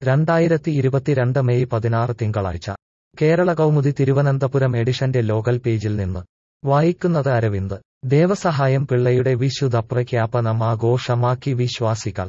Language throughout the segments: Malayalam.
രണ്ടായിരത്തി ഇരുപത്തിരണ്ട് മെയ് പതിനാറ് തിങ്കളാഴ്ച കേരള കൗമുദി തിരുവനന്തപുരം എഡിഷന്റെ ലോകൽ പേജിൽ നിന്ന് വായിക്കുന്നത് അരവിന്ദ് ദേവസഹായം പിള്ളയുടെ വിശുദ്ധ പ്രഖ്യാപനം ആഘോഷമാക്കി വിശ്വാസികൾ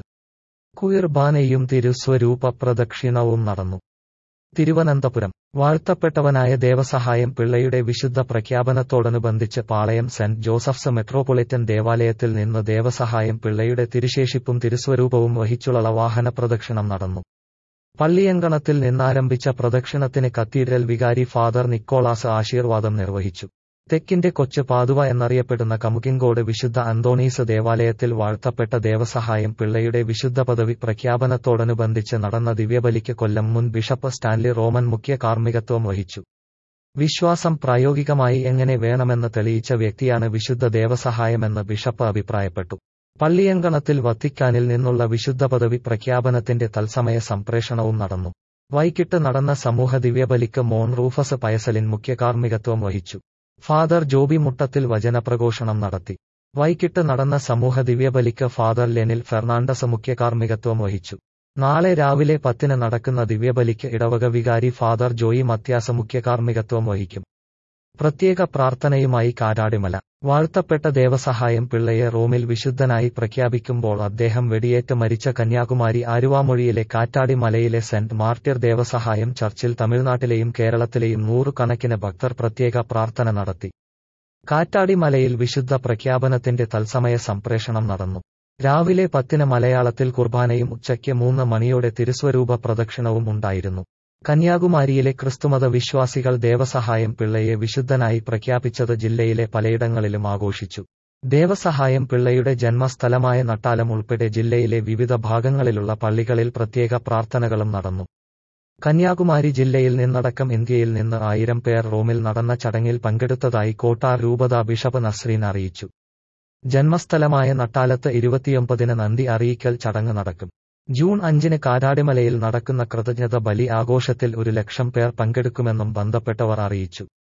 കുർബാനയും തിരുസ്വരൂപ പ്രദക്ഷിണവും നടന്നു തിരുവനന്തപുരം വാഴ്ത്തപ്പെട്ടവനായ ദേവസഹായം പിള്ളയുടെ വിശുദ്ധ പ്രഖ്യാപനത്തോടനുബന്ധിച്ച് പാളയം സെന്റ് ജോസഫ്സ് മെട്രോപൊളിറ്റൻ ദേവാലയത്തിൽ നിന്ന് ദേവസഹായം പിള്ളയുടെ തിരുശേഷിപ്പും തിരുസ്വരൂപവും വഹിച്ചുള്ള വാഹന പ്രദക്ഷിണം നടന്നു പള്ളിയങ്കണത്തിൽ നിന്നാരംഭിച്ച പ്രദക്ഷിണത്തിന് കത്തീഡ്രൽ വികാരി ഫാദർ നിക്കോളാസ് ആശീർവാദം നിർവഹിച്ചു തെക്കിന്റെ കൊച്ചു പാതുവ എന്നറിയപ്പെടുന്ന കമുകിങ്കോട് വിശുദ്ധ അന്തോണീസ് ദേവാലയത്തിൽ വാഴ്ത്തപ്പെട്ട ദേവസഹായം പിള്ളയുടെ വിശുദ്ധ പദവി പ്രഖ്യാപനത്തോടനുബന്ധിച്ച് നടന്ന ദിവ്യബലിക്ക് കൊല്ലം മുൻ ബിഷപ്പ് സ്റ്റാൻലി റോമൻ മുഖ്യ കാർമ്മികത്വം വഹിച്ചു വിശ്വാസം പ്രായോഗികമായി എങ്ങനെ വേണമെന്ന് തെളിയിച്ച വ്യക്തിയാണ് വിശുദ്ധ ദേവസഹായമെന്ന് ബിഷപ്പ് അഭിപ്രായപ്പെട്ടു പള്ളിയങ്കണത്തിൽ വത്തിക്കാനിൽ നിന്നുള്ള വിശുദ്ധ പദവി പ്രഖ്യാപനത്തിന്റെ തത്സമയ സംപ്രേഷണവും നടന്നു വൈകിട്ട് നടന്ന സമൂഹ ദിവ്യബലിക്ക് മോൺ റൂഫസ് പയസലിൻ മുഖ്യ കാർമ്മികത്വം വഹിച്ചു ഫാദർ ജോബി മുട്ടത്തിൽ വചനപ്രഘോഷണം നടത്തി വൈകിട്ട് നടന്ന സമൂഹ ദിവ്യബലിക്ക് ഫാദർ ലെനിൽ ഫെർണാണ്ടസ് മുഖ്യ കാർമ്മികത്വം വഹിച്ചു നാളെ രാവിലെ പത്തിന് നടക്കുന്ന ദിവ്യബലിക്ക് ഇടവക വികാരി ഫാദർ ജോയി മത്യാസ മുഖ്യ കാർമ്മികത്വം വഹിക്കും പ്രത്യേക പ്രാർത്ഥനയുമായി കാരാടിമല വാഴ്ത്തപ്പെട്ട ദേവസഹായം പിള്ളയെ റോമിൽ വിശുദ്ധനായി പ്രഖ്യാപിക്കുമ്പോൾ അദ്ദേഹം വെടിയേറ്റ് മരിച്ച കന്യാകുമാരി ആരുവാമൊഴിയിലെ കാറ്റാടി മലയിലെ സെന്റ് മാർട്ടിർ ദേവസഹായം ചർച്ചിൽ തമിഴ്നാട്ടിലെയും കേരളത്തിലെയും നൂറുകണക്കിന് ഭക്തർ പ്രത്യേക പ്രാർത്ഥന നടത്തി കാറ്റാടി മലയിൽ വിശുദ്ധ പ്രഖ്യാപനത്തിന്റെ തത്സമയ സംപ്രേഷണം നടന്നു രാവിലെ പത്തിന് മലയാളത്തിൽ കുർബാനയും ഉച്ചയ്ക്ക് മൂന്ന് മണിയോടെ തിരുസ്വരൂപ പ്രദക്ഷിണവും ഉണ്ടായിരുന്നു കന്യാകുമാരിയിലെ ക്രിസ്തുമത വിശ്വാസികൾ ദേവസഹായം പിള്ളയെ വിശുദ്ധനായി പ്രഖ്യാപിച്ചത് ജില്ലയിലെ പലയിടങ്ങളിലും ആഘോഷിച്ചു ദേവസഹായം പിള്ളയുടെ ജന്മസ്ഥലമായ നട്ടാലം ഉൾപ്പെടെ ജില്ലയിലെ വിവിധ ഭാഗങ്ങളിലുള്ള പള്ളികളിൽ പ്രത്യേക പ്രാർത്ഥനകളും നടന്നു കന്യാകുമാരി ജില്ലയിൽ നിന്നടക്കം ഇന്ത്യയിൽ നിന്ന് ആയിരം പേർ റോമിൽ നടന്ന ചടങ്ങിൽ പങ്കെടുത്തതായി കോട്ടാർ രൂപത ബിഷപ്പ് നസ്രീൻ അറിയിച്ചു ജന്മസ്ഥലമായ നട്ടാലത്ത് ഇരുപത്തിയൊമ്പതിന് നന്ദി അറിയിക്കൽ ചടങ്ങ് നടക്കും ജൂൺ അഞ്ചിന് കാരാടിമലയിൽ നടക്കുന്ന കൃതജ്ഞത ബലി ആഘോഷത്തിൽ ഒരു ലക്ഷം പേർ പങ്കെടുക്കുമെന്നും ബന്ധപ്പെട്ടവർ അറിയിച്ചു